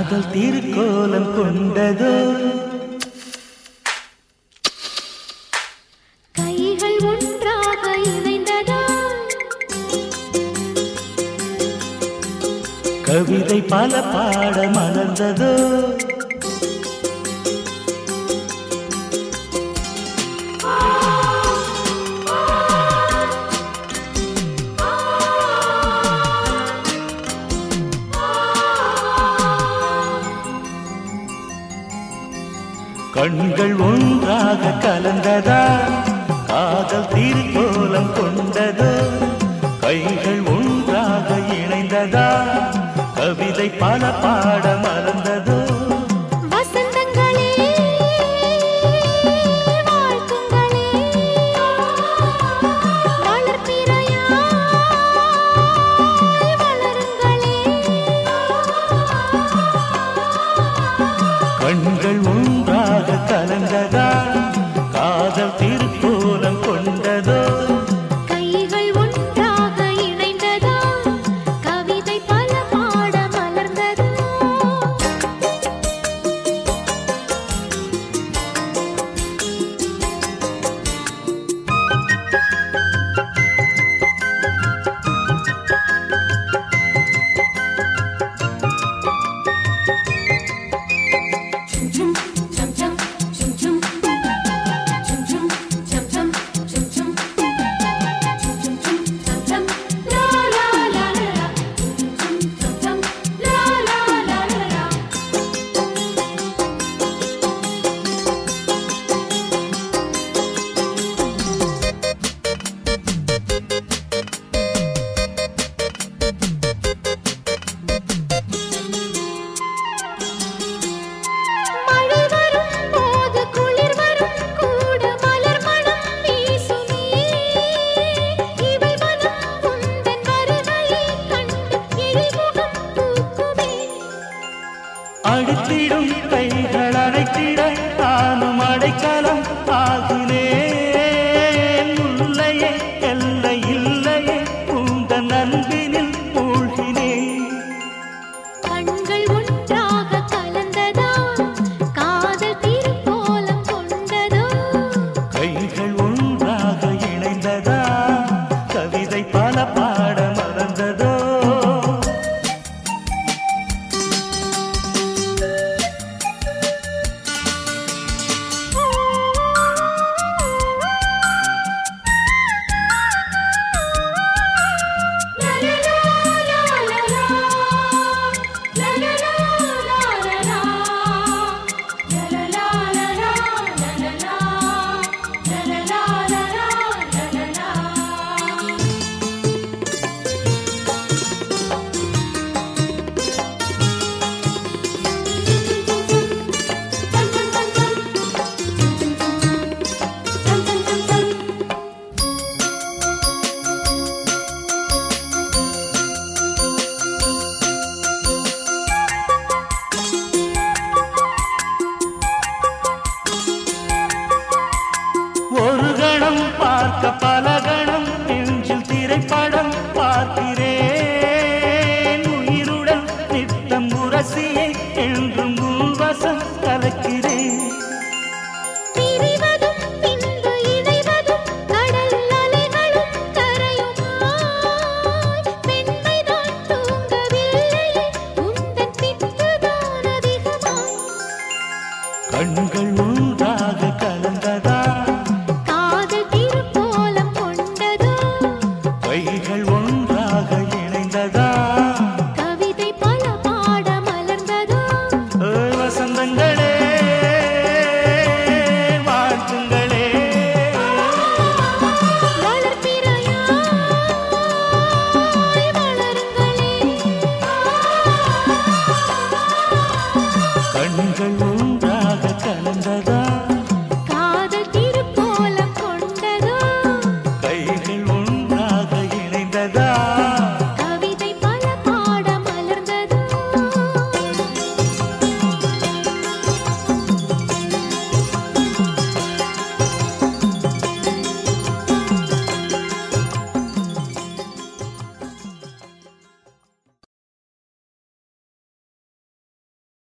காதல் திருக்கோலம் கொண்டதோ கைகள் ஒன்றாக இணைந்ததா கவிதை பல பாட மலர்ந்ததோ கண்கள் ஒன்றாக கலந்ததா காதல் திருக்கோலம் கொண்டதோ கைகள் ஒன்றாக இணைந்ததா கவிதை பல பாட மலர்ந்ததோ வசந்தங்களே வாழ்த்துங்களே வளர்பிறையாய் வளருங்களே கண்கள் ஒன்றாக கலந்ததா காதல் திருக்கோலம் கொண்டதோ கைகள் ஒன்றாக இணைந்ததா கவிதை பல பாட மலர்ந்ததோ Chum chum chum chum chum chum chum chum chum chum chum chum chum chum chum chum la la la la la chum chum chum la la la la la மழை வரும் போது குளிர் வரும் கூட மலர் மனம் வீசுமே இவை மனம் உந்தன் வருகையை கண்டு இழிமுகம் பூக்குமே அடித்திடும் கைகள் அடைத்திட நானும் அடைக்கலம் ஆகினேன்